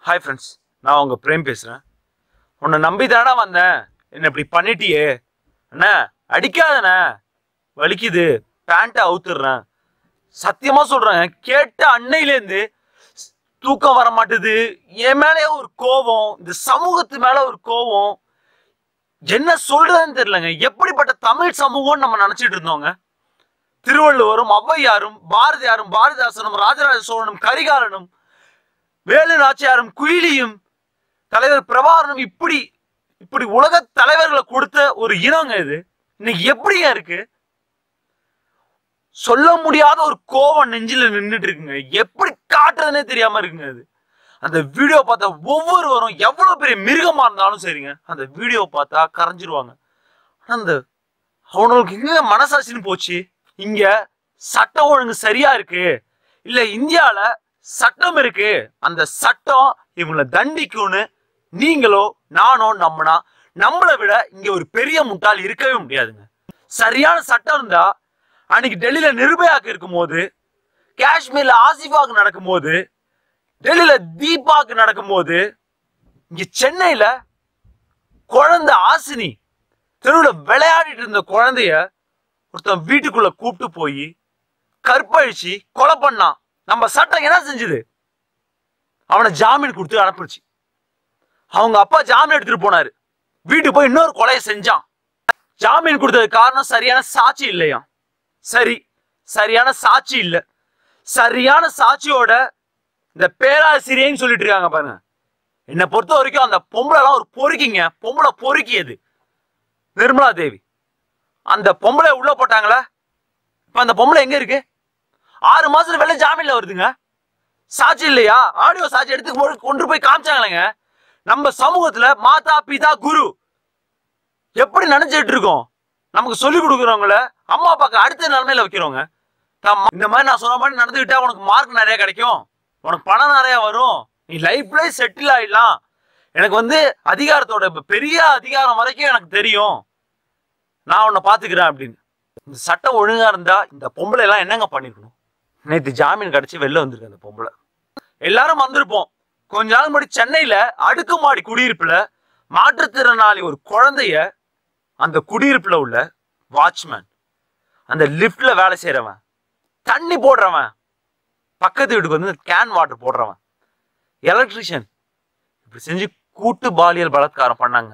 hi friends நான் உங்கள் frame பேசுகிறேன் உன்னை நம்பி தானே வந்தேன் என்ன இப்படி பண்ணிட்டியே அண்ணா அடிக்காதண்ணே வலிக்குது பேண்ட்டை அவுத்துடுறேன் சத்தியமாக சொல்கிறேன் கேட்ட அன்னையிலேருந்து தூக்கம் வர மாட்டுது என் மேலே ஒரு கோபம் இந்த சமூகத்து மேலே ஒரு கோபம் என்ன சொல்றதுன்னு தெரியலங்க எப்படிப்பட்ட தமிழ் சமூகம்னு நம்ம நினைச்சிட்டு இருந்தோங்க திருவள்ளுவரும் ஔவையாரும் பாரதியாரும் பாரதிதாசனும் ராஜராஜ சோழனும் கரிகாலனும் வேலு நாச்சியாரும் குயிலியும் தலைவர் பிரபாகரனும் இப்படி இப்படி உலக தலைவர்களை கொடுத்த ஒரு இனங்க இது இன்னைக்கு எப்படிங்க இருக்கு சொல்ல முடியாத ஒரு கோவம் நெஞ்சில நின்றுட்டு இருக்குங்க எப்படி காட்டுறதுனே தெரியாம இருக்குங்க அது அந்த வீடியோ பார்த்தா ஒவ்வொருவரும் எவ்வளவு பெரிய மிருகமா இருந்தாலும் சரிங்க அந்த வீடியோ பார்த்தா கரைஞ்சிருவாங்க ஆனா அந்த அவனுக்கு எங்க மனசாட்சின்னு போச்சு இங்க சட்டம் ஒழுங்கு சரியா இருக்கு இல்ல இந்தியால சட்டம் இருக்கு அந்த சட்டம் இவங்களை தண்டிக்கும்னு நீங்களோ நானோ நம்பினா நம்மளை விட இங்க ஒரு பெரிய முட்டாள் இருக்கவே முடியாதுங்க சரியான சட்டம் இருந்தா அன்னைக்கு டெல்லியில நிர்பயாக்கு இருக்கும்போது காஷ்மீர்ல ஆசிஃபாக்கு நடக்கும்போது டெல்லியில தீபாக்கு நடக்கும்போது இங்க சென்னையில குழந்தை ஆசினி தெருவில் விளையாடிட்டு இருந்த குழந்தைய ஒருத்தன் வீட்டுக்குள்ள கூப்பிட்டு போய் கற்பழிச்சு கொலை பண்ணான் நம்ம சட்டம் என்ன செஞ்சுது அவனை ஜாமீன் கொடுத்து அனுப்பிடுச்சு அவங்க அப்பா ஜாமீன் எடுத்துட்டு போனாரு வீட்டுக்கு போய் இன்னொரு கொலையை செஞ்சான் ஜாமீன் கொடுத்தது காரணம் சரியான சாட்சி இல்லையா சரி சரியான சாட்சி இல்ல சரியான சாட்சியோட இந்த பேராசிரியன்னு சொல்லிட்டு இருக்காங்க பாருங்க என்னை பொறுத்த வரைக்கும் அந்த பொம்பளைலாம் ஒரு பொறுக்கிங்க பொம்பளை பொறுக்கியது நிர்மலா தேவி அந்த பொம்பளை உள்ள போட்டாங்களா இப்ப அந்த பொம்பளை எங்க இருக்கு ஆறு மாசத்துல வெளில ஜாமீன்ல வருதுங்க சாட்சி இல்லையா ஆடியோ சாட்சி எடுத்து கொண்டு- கொண்டு போய் காமிச்சாங்களேங்க நம்ம சமூகத்துல மாதா பிதா குரு எப்படி நினைச்சிட்டு இருக்கோம் நமக்கு சொல்லி கொடுக்குறவங்கள அம்மா அப்பாக்கு அடுத்த நிலைமையில வைக்கிறவங்க நம்ம இந்த மாதிரி நான் சொன்ன மாதிரி நடந்துக்கிட்டா உனக்கு மார்க் நிறைய கிடைக்கும் உனக்கு பணம் நிறைய வரும் நீ லைஃப்ல செட்டில் ஆயிடலாம் எனக்கு வந்து அதிகாரத்தோட இப்ப பெரிய அதிகாரம் வரைக்கும் எனக்கு தெரியும் நான் உன்னை பாத்துக்கிறேன் அப்படின்னு இந்த சட்டம் ஒழுங்கா இருந்தா இந்த பொம்பளை எல்லாம் என்னங்க பண்ணிருக்கணும் நேத்து ஜாமீன் கிடைச்சு வெளில வந்திருக்கு அந்த பொம்பளை எல்லாரும் வந்திருப்போம் கொஞ்ச நாள் முன்னாடி சென்னையில அடுக்குமாடி குடியிருப்புல மாற்றுத்திறனாளி ஒரு குழந்தைய அந்த குடியிருப்புல உள்ள வாட்ச்மேன் அந்த லிஃப்ட்ல வேலை செய்யறவன் தண்ணி போடுறவன் பக்கத்து வீட்டுக்கு வந்து கேன் வாட்டர் போடுறவன் எலக்ட்ரிஷியன் இப்படி செஞ்சு கூட்டு பாலியல் பலாத்காரம் பண்ணாங்க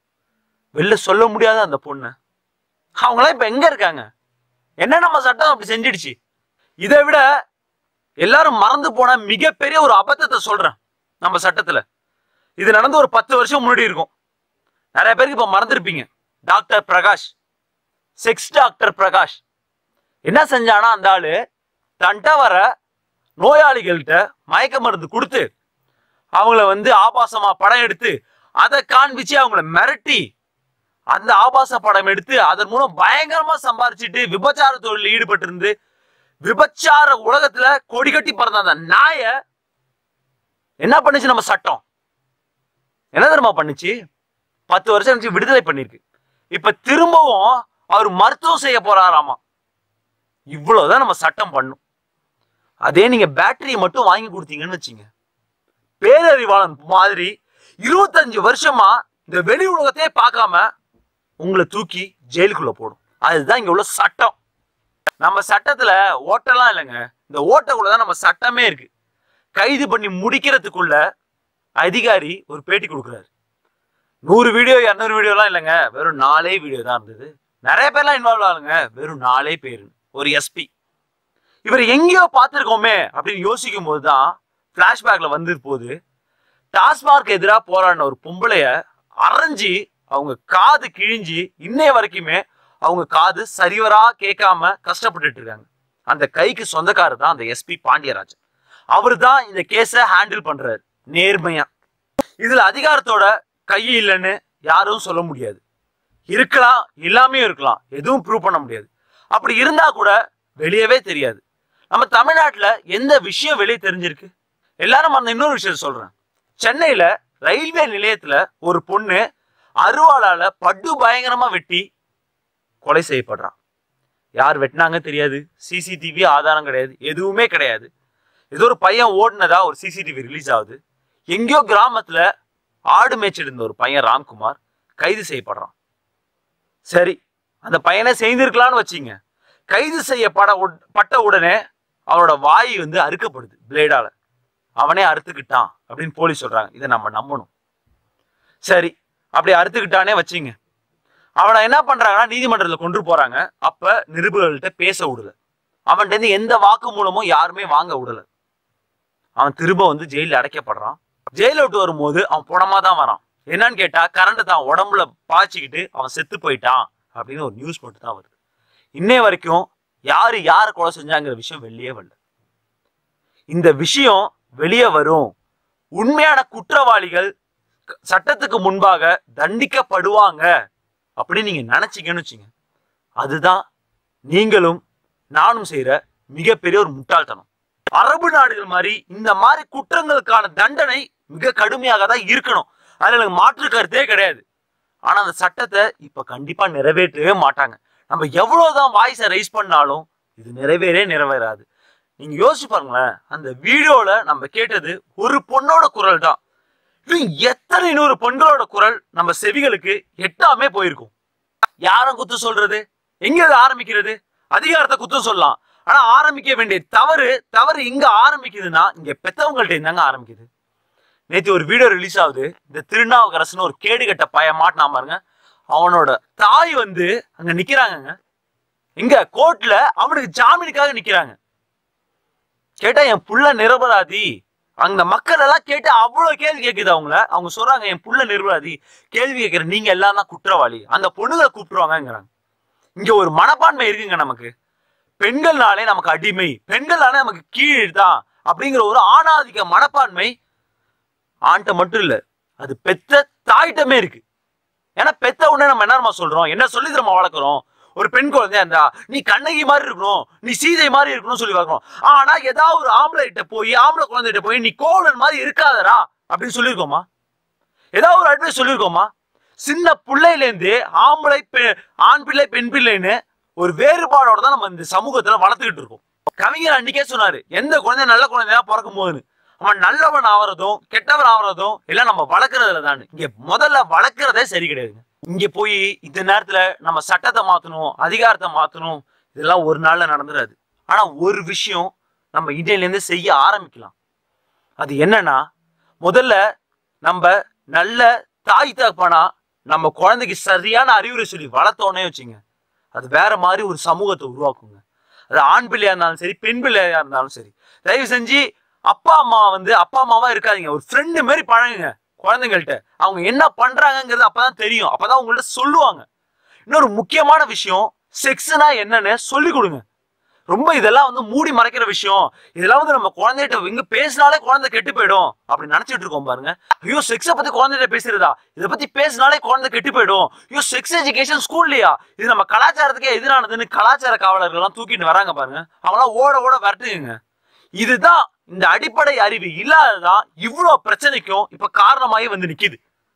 வெளில சொல்ல முடியாத அந்த பொண்ணு அவங்களாம் இப்ப எங்க இருக்காங்க என்ன நம்ம சட்டம் அப்படி செஞ்சிடுச்சு இதை விட எல்லாரும் மறந்து போன மிகப்பெரிய ஒரு அபத்தத்தை சொல்றேன் நம்ம சட்டத்துல இது நடந்து ஒரு பத்து வருஷம் முன்னாடி இருக்கும் நிறைய பேருக்கு இப்ப மறந்துருப்பீங்க doctor Prakash sex doctor Prakash என்ன செஞ்சானா அந்த ஆளு தன்ட்ட வர நோயாளிகள்கிட்ட மயக்க மருந்து கொடுத்து அவங்கள வந்து ஆபாசமா படம் எடுத்து அதை காண்பிச்சு அவங்கள மிரட்டி அந்த ஆபாச படம் எடுத்து அதன் மூலம் பயங்கரமா சம்பாரிச்சிட்டு விபச்சார தொழிலில் ஈடுபட்டு இருந்து விபச்சார உலகத்துல கொடி கட்டி பறந்த அந்த நாய என்ன பண்ணுச்சு நம்ம சட்டம் என்ன தெரியுமா பண்ணுச்சு பத்து வருஷம் கழிச்சு விடுதலை பண்ணிருக்கு இப்ப திரும்பவும் அவர் மருத்துவம் செய்ய போறாராமா இவ்வளவுதான் நம்ம சட்டம் பண்ணும் அதே நீங்க பேட்டரியை மட்டும் வாங்கி கொடுத்தீங்கன்னு வச்சுங்க பேரறிவாளன் மாதிரி இருபத்தஞ்சு வருஷமா இந்த வெளி உலகத்தையே பார்க்காம உங்களை தூக்கி ஜெயிலுக்குள்ள போடும் அதுதான் இங்க உள்ள சட்டம் நம்ம சட்டத்துல ஓட்டெல்லாம் இல்லைங்க இந்த ஓட்டக்குள்ளதான் நம்ம சட்டமே இருக்கு கைது பண்ணி முடிக்கிறதுக்குள்ள அதிகாரி ஒரு பேட்டி கொடுக்குறாரு நூறு வீடியோ இரநூறு வீடியோலாம் இல்லைங்க வெறும் நாலே வீடியோ தான் இருந்தது நிறைய பேர்லாம் இன்வால்வ் ஆகுங்க வெறும் நாலே பேர் ஒரு எஸ்பி இவர் எங்கேயோ பார்த்துருக்கோமே அப்படின்னு யோசிக்கும் போது தான் ஃப்ளாஷ்பேக்கில் வந்து போது டாஸ்மார்க் எதிராக போராடின ஒரு பொம்பளைய அரைஞ்சி அவங்க காது கிழிஞ்சி இன்னைய வரைக்குமே அவங்க காது சரிவரா கேட்காம கஷ்டப்பட்டுட்டு இருக்காங்க அந்த கைக்கு சொந்தக்காரர் தான் அந்த எஸ்பி பாண்டியராஜன் அவர் தான் இந்த கேஸை ஹேண்டில் பண்றாரு நேர்மையா இதுல அதிகாரத்தோட கை இல்லைன்னு யாரும் சொல்ல முடியாது இருக்கலாம் இல்லாமையும் இருக்கலாம் எதுவும் ப்ரூவ் பண்ண முடியாது அப்படி இருந்தா கூட வெளியவே தெரியாது நம்ம தமிழ்நாட்டுல எந்த விஷயம் வெளியே தெரிஞ்சிருக்கு எல்லாரும் அந்த இன்னொரு விஷயம் சொல்றேன் சென்னையில ரயில்வே நிலையத்துல ஒரு பொண்ணு அருவாளால படு பயங்கரமா வெட்டி கொலை செய்யப்படுறான் யார் வெட்டினாங்க தெரியாது சிசிடிவி ஆதாரம் கிடையாது எதுவுமே கிடையாது ஏதோ ஒரு பையன் ஓடுனதா ஒரு சிசிடிவி ரிலீஸ் ஆகுது எங்கேயோ கிராமத்துல ஆடு மேய்ச்சிட்டு இருந்த ஒரு பையன் ராம்குமார் கைது செய்யப்படுறான் சரி அந்த பையனை செய்திருக்கலாம்னு வச்சிங்க கைது செய்யப்பட உட்- பட்ட உடனே அவனோட வாய் வந்து அறுக்கப்படுது பிளேடால அவனே அறுத்துக்கிட்டான் அப்படின்னு போலீஸ் சொல்றாங்க இதை நம்ம நம்பணும் சரி அப்படி அறுத்துக்கிட்டானே வச்சிங்க அவனை என்ன பண்றாங்கன்னா நீதிமன்றத்துல கொண்டு போறாங்க அப்ப நிருபர்கள்ட்ட பேச விடல அவன்கிட்ட இருந்து எந்த வாக்கு மூலமும் யாருமே வாங்க விடல அவன் திரும்ப வந்து ஜெயில அடைக்கப்படுறான் ஜெயில விட்டு வரும்போது அவன் புடமா தான் வரான் என்னன்னு கேட்டா கரண்ட் தான் உடம்புல பாய்ச்சிக்கிட்டு அவன் செத்து போயிட்டான் அப்படின்னு ஒரு நியூஸ் மட்டும் தான் வருது இன்னை வரைக்கும் யாரு யாரை கொலை செஞ்சாங்கிற விஷயம் வெளியே வரல இந்த விஷயம் வெளியே வரும் உண்மையான குற்றவாளிகள் க- சட்டத்துக்கு முன்பாக தண்டிக்கப்படுவாங்க அப்படின்னு நீங்க நினைச்சீங்கன்னு வச்சுங்க அதுதான் நீங்களும் நானும் செய்யற மிகப்பெரிய ஒரு முட்டாள்தனம் அரபு நாடுகள் மாதிரி இந்த மாதிரி குற்றங்களுக்கான தண்டனை மிக கடுமையாக தான் இருக்கணும் அதுல எனக்கு மாற்று கருத்தே கிடையாது ஆனா அந்த சட்டத்தை இப்ப கண்டிப்பா நிறைவேற்றவே மாட்டாங்க நம்ம எவ்வளவுதான் வாய்ஸை ரைஸ் பண்ணாலும் இது நிறைவேறே நிறைவேறாது நீங்க யோசிச்சு பாருங்களேன் அந்த வீடியோல நம்ம கேட்டது ஒரு பொண்ணோட குரல் தான் இன்னும் எத்தனை நூறு பெண்களோட குரல் நம்ம செவிகளுக்கு எட்டாமே போயிருக்கும் யாரும் குத்து சொல்றது எங்க இது ஆரம்பிக்கிறது அதிகாரத்தை குத்தம் சொல்லலாம் ஆனா ஆரம்பிக்க வேண்டிய தவறு தவறு இங்க ஆரம்பிக்குதுன்னா இங்க பெத்தவங்கள்ட்ட இருந்தாங்க ஆரம்பிக்குது நேத்து ஒரு வீடியோ ரிலீஸ் ஆகுது இந்த திருநாவுக்கரசுன்னு ஒரு கேடுகட்ட பய மாட்டினா பாருங்க அவனோட தாய் வந்து அங்க நிக்கிறாங்கங்க எங்க கோர்ட்ல அவனுக்கு ஜாமீனுக்காக நிக்கிறாங்க கேட்டா என் புள்ள நிரபராதி அந்த மக்கள் எல்லாம் கேட்டு அவ்வளவு கேள்வி கேக்குது அவங்கள அவங்க சொல்றாங்க என் புள்ள நிரபராதி கேள்வி கேட்கிற நீங்க எல்லாம் தான் குற்றவாளி அந்த பொண்ணுகளை கூப்பிட்டுருவாங்கங்கிறாங்க இங்க ஒரு மனப்பான்மை இருக்குங்க நமக்கு பெண்கள்னாலே நமக்கு அடிமை பெண்கள்னாலே நமக்கு கீழ் தான் அப்படிங்கிற ஒரு ஆணாதிக்க மனப்பான்மை ஆண்ட மட்டும் இல்ல அது பெத்த தாயிட்டமே இருக்கு ஏன்னா பெத்த உடனே நம்ம என்ன சொல்றோம் என்ன சொல்லி நம்ம வளர்க்குறோம் ஒரு பெண் குழந்தையா இருந்தா நீ கண்ணகி மாதிரி இருக்கணும் நீ சீதை மாதிரி இருக்கணும்னு சொல்லி வளர்க்குறோம் ஆனா ஏதாவது ஒரு ஆம்பளை கிட்ட போய் ஆம்பளை குழந்தைகிட்ட போய் நீ கோவலன் மாதிரி இருக்காதடா அப்படின்னு சொல்லியிருக்கோமா ஏதாவது ஒரு அட்வைஸ் சொல்லியிருக்கோமா சின்ன பிள்ளையிலேருந்து ஆம்பளை பெ- ஆண் பிள்ளை பெண் பிள்ளைன்னு ஒரு வேறுபாடோட தான் நம்ம இந்த சமூகத்துல வளர்த்துக்கிட்டு இருக்கோம் கவிஞர் அன்னைக்கே சொன்னாரு எந்த குழந்தை நல்ல குழந்தையா பிறக்கும் போதுன்னு அவன் நல்லவன் ஆவறதும் கெட்டவன் ஆவறதும் எல்லாம் நம்ம வளர்க்கறதுல தான் இங்க முதல்ல வளர்க்கறதே சரி கிடையாதுங்க இங்க போய் இந்த நேரத்துல நம்ம சட்டத்தை மாத்தணும் அதிகாரத்தை மாத்தணும் இதெல்லாம் ஒரு நாள்ல நடந்துடாது ஆனா ஒரு விஷயம் நம்ம இந்தியில இருந்து செய்ய ஆரம்பிக்கலாம் அது என்னன்னா முதல்ல நம்ம நல்ல தாய் தகப்பனா நம்ம குழந்தைக்கு சரியான அறிவுரை சொல்லி வளர்த்தோன்னே வச்சுங்க அது வேற மாதிரி ஒரு சமூகத்தை உருவாக்குங்க அது ஆண் பிள்ளையா இருந்தாலும் சரி பெண் பிள்ளையா இருந்தாலும் சரி தயவு செஞ்சு அப்பா அம்மா வந்து அப்பா அம்மாவா இருக்காதீங்க ஒரு ஃப்ரெண்டு மாதிரி பழகுங்க குழந்தைங்கள்ட்ட அவங்க என்ன பண்றாங்கங்கிறது அப்பதான் தெரியும் அப்பதான் உங்கள்ட்ட சொல்லுவாங்க இன்னொரு முக்கியமான விஷயம் செக்ஸ்னா என்னன்னு சொல்லி கொடுங்க ரொம்ப இதெல்லாம் வந்து மூடி மறைக்கிற விஷயம் இதெல்லாம் வந்து நம்ம குழந்தைகிட்ட இங்க பேசினாலே குழந்தை கெட்டு போயிடும் அப்படி நினைச்சிட்டு இருக்கோம் பாருங்க ஐயோ செக்ஸை பத்தி குழந்தைகிட்ட பேசுறதா இதை பத்தி பேசினாலே குழந்தை கெட்டு போயிடும் ஐயோ செக்ஸ் எஜுகேஷன் ஸ்கூல்லையா இது நம்ம கலாச்சாரத்துக்கே எதிரானதுன்னு கலாச்சார காவலர்கள் எல்லாம் தூக்கிட்டு வராங்க பாருங்க அவங்களாம் ஓட ஓட விரட்டுங்க இதுதான் இந்த அடிப்படை அறிவு இல்லாததான் இவ்வளவு பிரச்சனைக்கும் இப்ப காரணமாகி வந்து நிக்குது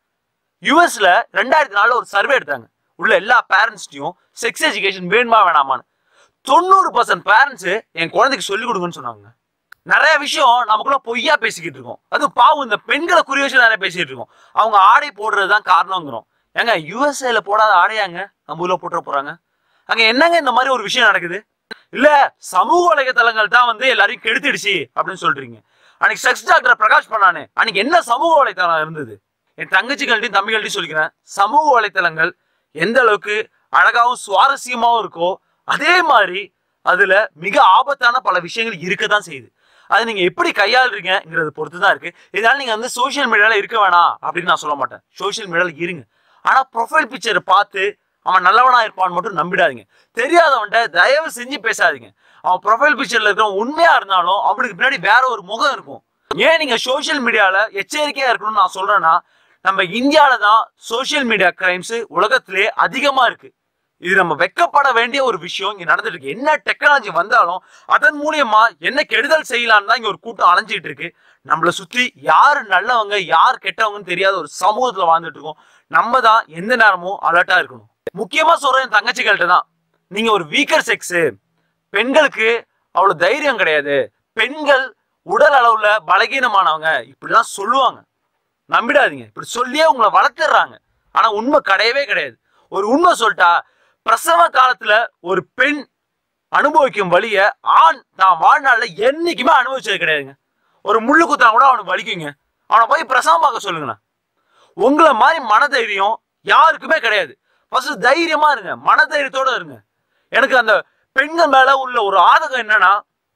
யுஎஸ்ல ரெண்டாயிரத்தி நாலுல ஒரு சர்வே எடுத்தாங்க உள்ள எல்லா பேரண்ட்ஸ்டையும் செக்ஸ் எஜுகேஷன் வேணுமா வேணாமான்னு தொண்ணூறு பர்சன்ட் பேரண்ட்ஸ் என் குழந்தைக்கு சொல்லிக் கொடுங்கன்னு சொன்னாங்க நிறைய விஷயம் நமக்குள்ள பொய்யா பேசிக்கிட்டு இருக்கோம் அது பாவம் இந்த பெண்களை குறி வச்சு நிறைய பேசிட்டு இருக்கோம் அவங்க ஆடை போடுறதுதான் காரணங்கிறோம் ஏங்க யூஎஸ்ஏல போடாத ஆடையாங்க நம்ம ஊர்ல போட்டுற போறாங்க அங்க என்னங்க இந்த மாதிரி ஒரு விஷயம் நடக்குது இல்ல சமூக வலைதளங்கள் தான் வந்து எல்லாரையும் கெடுத்துடுச்சு அப்படின்னு சொல்றீங்க அன்னைக்கு செக்ஸ் டாக்டர் பிரகாஷ் பண்ணானே அன்னைக்கு என்ன சமூக வலைதளம் இருந்தது என் தங்கச்சிகள்ட்டையும் தம்பிகள்ட்டையும் சொல்லிக்கிறேன் சமூக வலைத்தளங்கள் எந்த அளவுக்கு அழகாவும் சுவாரஸ்யமாவும் இருக்கோ அதே மாதிரி அதுல மிக ஆபத்தான பல விஷயங்கள் இருக்க தான் செய்யுது அதை நீங்க எப்படி கையாளுறீங்கிறத பொறுத்து தான் இருக்கு இதனால நீங்க வந்து சோஷியல் மீடியால இருக்க வேணாம் அப்படின்னு நான் சொல்ல மாட்டேன் சோஷியல் மீடியால இருங்க ஆனா ப்ரொஃபைல் பிக்சரை பார்த்து அவன் நல்லவனா இருப்பான்னு மட்டும் நம்பிடாதீங்க தெரியாதவன்ட்ட தயவு செஞ்சு பேசாதீங்க அவன் ப்ரொஃபைல் பிக்சர்ல இருக்கிறவன் உண்மையா இருந்தாலும் அவனுக்கு பின்னாடி வேற ஒரு முகம் இருக்கும் ஏன் நீங்க சோஷியல் மீடியால எச்சரிக்கையா இருக்கணும்னு நான் சொல்றேன்னா நம்ம இந்தியால தான் சோஷியல் மீடியா கிரைம்ஸ் உலகத்திலே அதிகமா இருக்கு இது நம்ம வெக்கப்பட வேண்டிய ஒரு விஷயம் இங்க நடந்துட்டு இருக்கு என்ன டெக்னாலஜி வந்தாலும் அதன் மூலியமா என்ன கெடுதல் செய்யலாம்னு தான் இங்க ஒரு கூட்டம் அலைஞ்சிட்டு இருக்கு நம்மளை சுத்தி யாரு நல்லவங்க யார் கெட்டவங்கன்னு தெரியாத ஒரு சமூகத்துல வாழ்ந்துட்டு இருக்கோம் நம்ம தான் எந்த நேரமும் அலர்ட்டா இருக்கணும் முக்கியமா சொல்றேன் என் தங்கச்சிகள்கிட்ட தான் நீங்க ஒரு வீக்கர் செக்ஸ் பெண்களுக்கு அவ்வளவு தைரியம் கிடையாது பெண்கள் உடல் அளவுல பலகீனமானவங்க இப்படிலாம் சொல்லுவாங்க நம்பிடாதீங்க இப்படி சொல்லியே உங்களை வளர்த்துறாங்க ஆனா உண்மை கிடையவே கிடையாது ஒரு உண்மை சொல்லிட்டா பிரசவ காலத்துல ஒரு பெண் அனுபவிக்கும் வலிய ஆண் தான் வாழ்நாள்ல என்னைக்குமே அனுபவிச்சது கிடையாதுங்க ஒரு முள்ளு குத்தா கூட அவனுக்கு வலிக்குங்க அவனை போய் பிரசவம் பார்க்க சொல்லுங்கண்ணா உங்களை மாதிரி மனதைரியம் யாருக்குமே கிடையாது ஃபர்ஸ்ட் தைரியமா இருங்க மனதைரியத்தோட இருங்க எனக்கு அந்த பெண்கள் மேல உள்ள ஒரு ஆதகம் என்னன்னா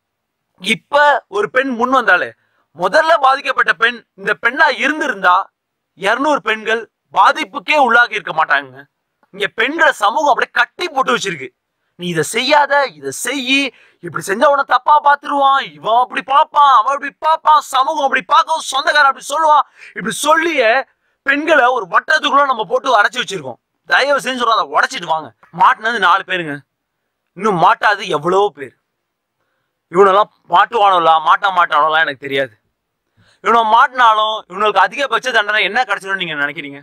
இப்ப ஒரு பெண் முன் வந்தாலே முதல்ல பாதிக்கப்பட்ட பெண் இந்த பெண்ணா இருந்திருந்தா இருநூறு பெண்கள் பாதிப்புக்கே உள்ளாகி இருக்க மாட்டாங்க இங்க பெண்களை சமூகம் அப்படியே கட்டி போட்டு வச்சிருக்கு நீ இதை செய்யாத இதை செய் இப்படி செஞ்ச உன தப்பா பார்த்துருவான் இவன் அப்படி பார்ப்பான் அவன் அப்படி பார்ப்பான் சமூகம் அப்படி பார்க்கும் சொந்தக்காரன் அப்படி சொல்லுவான் இப்படி சொல்லியே பெண்களை ஒரு வட்டத்துக்குள்ள நம்ம போட்டு அடைச்சி வச்சிருக்கோம் தயவு செஞ்சு சொல்றோம் அதை உடைச்சிட்டு வாங்க மாட்டினது நாலு பேருங்க இன்னும் மாட்டாது எவ்வளவோ பேர் இவனெல்லாம் மாட்டுவானோலா மாட்ட மாட்டானோலாம் எனக்கு தெரியாது இவனை மாட்டினாலும் இவனுக்கு அதிகபட்ச தண்டனை என்ன கிடைச்சிடும் நீங்க நினைக்கிறீங்க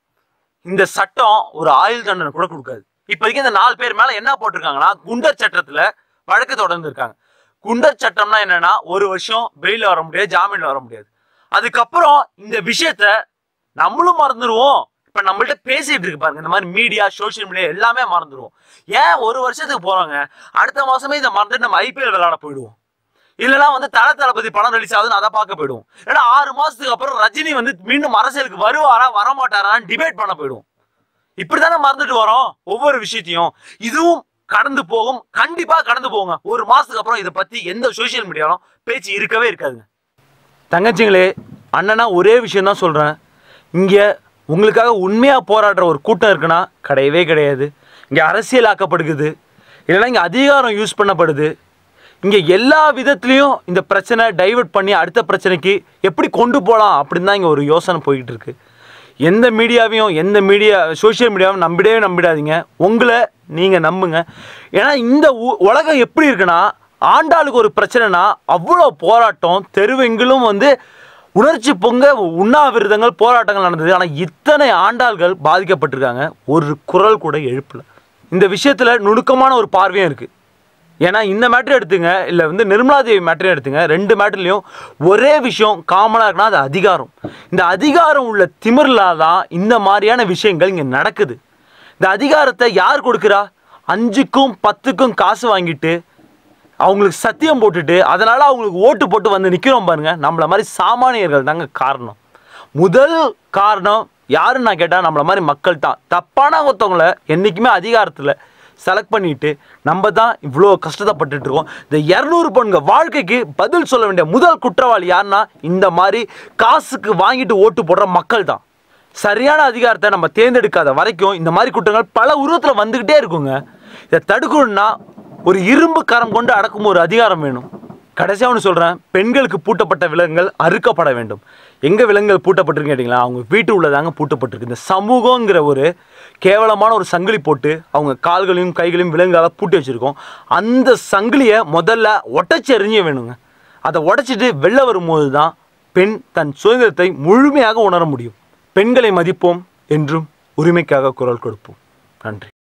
இந்த சட்டம் ஒரு ஆயுள் தண்டனை கூட கொடுக்காது இப்போதைக்கு இந்த நாலு பேர் மேல என்ன போட்டிருக்காங்கன்னா குண்டர் சட்டத்துல வழக்கு தொடர்ந்து இருக்காங்க குண்டர் சட்டம்னா என்னன்னா ஒரு வருஷம் பெயில வர முடியாது ஜாமீன்ல வர முடியாது அதுக்கப்புறம் இந்த விஷயத்த நம்மளும் மறந்துடுவோம் இப்ப நம்மள்ட்ட பேசிட்டு இருக்கு பாருங்க இந்த மாதிரி மீடியா சோஷியல் மீடியா எல்லாமே மறந்துடுவோம் ஏன் ஒரு வருஷத்துக்கு போறாங்க அடுத்த மாசமே இதை மறந்துட்டு நம்ம ஐபிஎல் விளையாட போயிடுவோம் இல்லைன்னா வந்து தல தளபதி படம் ரிலீஸ் ஆகுதுன்னு அதை பார்க்க போயிடுவோம் ஏன்னா ஆறு மாசத்துக்கு அப்புறம் ரஜினி வந்து மீண்டும் அரசியலுக்கு வருவாரா வரமாட்டாரான்னு டிபேட் பண்ண போயிடுவோம் இப்படித்தானே மறந்துட்டு வரோம் ஒவ்வொரு விஷயத்தையும் இதுவும் கடந்து போகும் கண்டிப்பா கடந்து போகுங்க ஒரு மாசத்துக்கு அப்புறம் இதை பத்தி எந்த சோஷியல் மீடியாலும் பேச்சு இருக்கவே இருக்காதுங்க தங்கச்சிங்களே அண்ணனா ஒரே விஷயம் தான் சொல்றேன் இங்க உங்களுக்காக உண்மையா போராடுற ஒரு கூட்டம் இருக்குன்னா கிடையவே கிடையாது இங்க அரசியல் ஆக்கப்படுகிறது இல்லைன்னா இங்க அதிகாரம் யூஸ் பண்ணப்படுது இங்க எல்லா விதத்துலயும் இந்த பிரச்சனை டைவர்ட் பண்ணி அடுத்த பிரச்சனைக்கு எப்படி கொண்டு போகலாம் அப்படின்னு தான் இங்க ஒரு யோசனை போய்கிட்டு இருக்கு எந்த மீடியாவையும் எந்த மீடியா சோஷியல் மீடியாவும் நம்பிடவே நம்பிடாதீங்க உங்களை நீங்கள் நம்புங்க ஏன்னா இந்த உ- உலகம் எப்படி இருக்குன்னா ஆண்டாளுக்கு ஒரு பிரச்சனைனா அவ்வளோ போராட்டம் தெருவெங்கிலும் வந்து உணர்ச்சி பொங்க உண்ணாவிரதங்கள் போராட்டங்கள் நடந்தது ஆனால் இத்தனை ஆண்டாள்கள் பாதிக்கப்பட்டிருக்காங்க ஒரு குரல் கூட எழுப்பல இந்த விஷயத்தில் நுணுக்கமான ஒரு பார்வையும் இருக்குது ஏன்னா இந்த மேட்ரு எடுத்துங்க இல்லை வந்து நிர்மலா தேவி மேட்ரு எடுத்துங்க ரெண்டு மேட்ருலையும் ஒரே விஷயம் காமனாக இருக்குன்னா அது அதிகாரம் இந்த அதிகாரம் உள்ள திமிரில் தான் இந்த மாதிரியான விஷயங்கள் இங்கே நடக்குது இந்த அதிகாரத்தை யார் கொடுக்குறா அஞ்சுக்கும் பத்துக்கும் காசு வாங்கிட்டு அவங்களுக்கு சத்தியம் போட்டுட்டு அதனால அவங்களுக்கு ஓட்டு போட்டு வந்து நிற்கிறோம் பாருங்க நம்மள மாதிரி சாமானியர்கள் தாங்க காரணம் முதல் காரணம் யாருன்னு நான் கேட்டால் நம்மள மாதிரி மக்கள் தான் தப்பான ஒருத்தவங்களை என்றைக்குமே அதிகாரத்தில் செலக்ட் பண்ணிட்டு நம்ம தான் இவ்வளோ கஷ்டப்பட்டுட்டு இருக்கோம் இந்த இரநூறு பொண்ணுங்க வாழ்க்கைக்கு பதில் சொல்ல வேண்டிய முதல் குற்றவாளி யாருன்னா இந்த மாதிரி காசுக்கு வாங்கிட்டு ஓட்டு போடுற மக்கள் தான் சரியான அதிகாரத்தை நம்ம தேர்ந்தெடுக்காத வரைக்கும் இந்த மாதிரி குற்றங்கள் பல உருவத்தில் வந்துக்கிட்டே இருக்குங்க இதை தடுக்கணும்னா ஒரு இரும்பு கரம் கொண்டு அடக்கும் ஒரு அதிகாரம் வேணும் கடைசியாக ஒன்று சொல்கிறேன் பெண்களுக்கு பூட்டப்பட்ட விலங்குகள் அறுக்கப்பட வேண்டும் எங்கே விலங்குகள் பூட்டப்பட்டிருக்கு கேட்டிங்களா அவங்க வீட்டு உள்ளதாங்க பூட்டப்பட்டிருக்கு இந்த சமூகங்கிற ஒரு கேவலமான ஒரு சங்கிலி போட்டு அவங்க கால்களையும் கைகளையும் விலங்குகளால் பூட்டி வச்சுருக்கோம் அந்த சங்கிலியை முதல்ல உடச்சி எறிஞ்ச வேணுங்க அதை உடைச்சிட்டு வெளில வரும்போது தான் பெண் தன் சுதந்திரத்தை முழுமையாக உணர முடியும் பெண்களை மதிப்போம் என்றும் உரிமைக்காக குரல் கொடுப்போம் நன்றி